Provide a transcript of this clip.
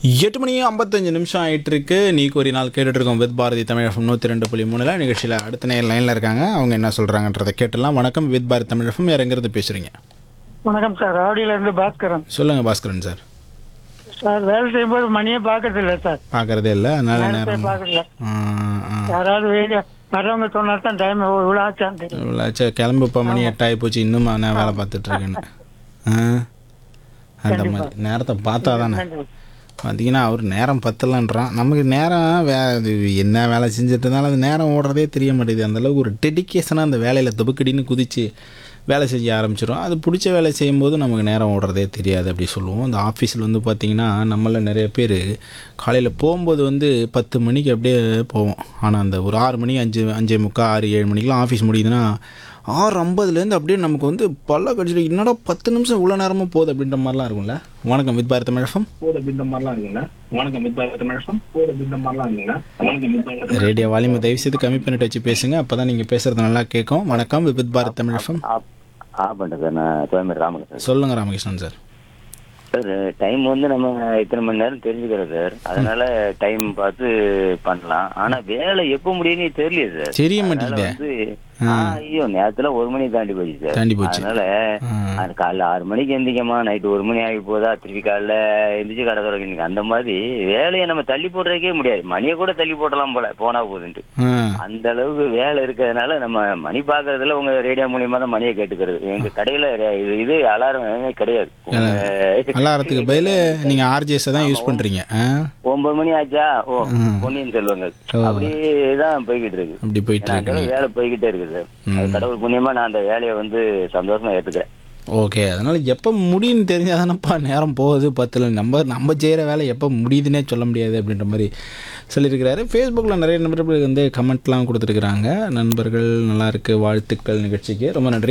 எட்டு மணி ஐம்பத்தஞ்சு நிமிஷம் ஆயிட்டு இருக்கு நீ ஒரு நாள் கேட்டுட்டு இருக்கோம் வித் பாரதி தமிழ் எஃப்எம் நூற்றி ரெண்டு புள்ளி மூணில் நிகழ்ச்சியில் அடுத்த நேரம் லைனில் இருக்காங்க அவங்க என்ன சொல்கிறாங்கன்றதை கேட்டுலாம் வணக்கம் வித் பாரதி தமிழ் எஃப்எம் இறங்கிறது பேசுகிறீங்க வணக்கம் சார் ஆடியில இருந்து பாஸ்கரன் சொல்லுங்கள் பாஸ்கரன் சார் சார் வேலை செய்யும்போது மணியே பார்க்கறது இல்ல சார் பார்க்குறதே இல்லை அதனால நேரத்தை நேரம் பார்க்கறது இல்ல ஆ, ஆ. யாராவது வெளியே வர்றவங்க சொன்னா தான் டைம் இவ்வளோ ஆச்சான்னு தெரியும் இவ்வளோ சரி கிளம்பு இப்போ மணி எட்டாகி போச்சு இன்னும் நான் வேலை பார்த்துட்டு இருக்கேன்னு ஆ அந்த மாதிரி நேரத்தை பார்த்தா தானே நன்றி. பார்த்தீங்கன்னா அவர் நேரம் பத்தலன்றான் நமக்கு நேரம் வே இது என்ன வேலை செஞ்சுட்டு இருந்தாலும் அது நேரம் ஓடுறதே தெரிய மாட்டேங்குது அந்தளவுக்கு ஒரு டெடிக்கேஷனாக அந்த வேலையில் துபக்கடின்னு குதித்து வேலை செய்ய ஆரம்பிச்சிடும் அது பிடிச்ச வேலை செய்யும்போது நமக்கு நேரம் ஓடுறதே தெரியாது அப்படி சொல்லுவோம் அந்த ஆஃபீஸில் வந்து பார்த்திங்கன்னா நம்மள நிறைய பேர் காலையில் போகும்போது வந்து பத்து மணிக்கு அப்படியே போவோம் ஆனால் அந்த ஒரு ஆறு மணி அஞ்சு அஞ்சே முக்கால் ஆறு ஏழு மணிக்கெலாம் ஆஃபீஸ் முடியுதுன்னா ஆறு ஐம்பதுலேருந்து அப்படியே நமக்கு வந்து பல்ல கடிச்சிட்டு என்னடா பத்து நிமிஷம் இவ்வளோ நேரமும் போகுது அப்படின்ற மாதிரிலாம் இருக்கும்ல வணக்கம் வித் பாரத் தமிழகம் போது அப்படின்ற மாதிரிலாம் இருக்குங்களா வணக்கம் மித் பாரத் தமிழகம் போது அப்படின்ற மாதிரிலாம் இருக்குங்களா வணக்கம் மித் பாரத் ரேடியோ வால்யூமை தயவு செய்து கம்மி பண்ணிட்டு வச்சு பேசுங்க அப்போ தான் நீங்கள் பேசுகிறது நல்லா கேட்கும் வணக்கம் வித் பாரத் தமிழகம் ஆப் ஆஃப் பண்ணிட்டேன் சார் நான் கோயம்பேடு ராமகிருஷ்ணன் சொல்லுங்கள் ராமகிருஷ்ணன் சார் சார் டைம் வந்து நம்ம இத்தனை மணி நேரம் தெரிஞ்சுக்கிறோம் சார் அதனால டைம் பார்த்து பண்ணலாம் ஆனா வேலை எப்போ முடியும்னு தெரியல சார் தெரிய அதனால மாட்டேங்குதே வந்து ஆ, ஐயோ நேரத்துல ஒரு மணி தாண்டி போச்சு சார் தாண்டி போச்சு. அதனால ஆ. அது காலைல ஆறு மணிக்கு எந்திரிக்கமா நைட்டு ஒரு மணி ஆகி போதா திருப்பி காலைல எந்திரிச்சு கடை திறக்கணும் அந்த மாதிரி வேலையை நம்ம தள்ளி போடுறதுக்கே முடியாது மணியை கூட தள்ளி போடலாம் போல போனா போகுதுன்ட்டு ஆ அந்த அளவுக்கு வேலை இருக்கிறதுனால நம்ம மணி பாக்குறதுல உங்க ரேடியோ மூலியமா தான் மணியை கேட்டுக்கிறது எங்க கடையில இது இது அலாரம் கிடையாது உங்க- அலாரத்துக்கு பதில் நீங்கள் ஆர்ஜிஎஸை தான் யூஸ் பண்ணுறீங்க ஆ ஒன்பது மணி ஆச்சா ஓ பொன்னியின் செல்வங்கள் ஓ. அப்படியே தான் போய்கிட்டு இருக்கு அப்படி போயிட்டு ஏன்னா, இருக்குங்க அந்த வேலை போய்கிட்டே இருக்குது சார் அது கடவுள் புண்ணியமா நான் அந்த வேலையை வந்து சந்தோஷமா ஏத்துக்கிறேன் ஓகே அதனால் எப்போ முடியும்னு தெரிஞ்சால் தானேப்பா நேரம் போகுது பத்தில் நம்ம நம்ம செய்கிற வேலை எப்போ முடியுதுன்னே சொல்ல முடியாது அப்படின்ற மாதிரி சொல்லியிருக்கிறாரு ஃபேஸ்புக்கில் நிறைய நண்பர்கள் வந்து கமெண்ட்லாம் கொடுத்துருக்குறாங்க நண்பர்கள் நல்லா இருக்கு வாழ்த்துக்கள் நிகழ்ச்சிக்கு ரொம்ப நன்றி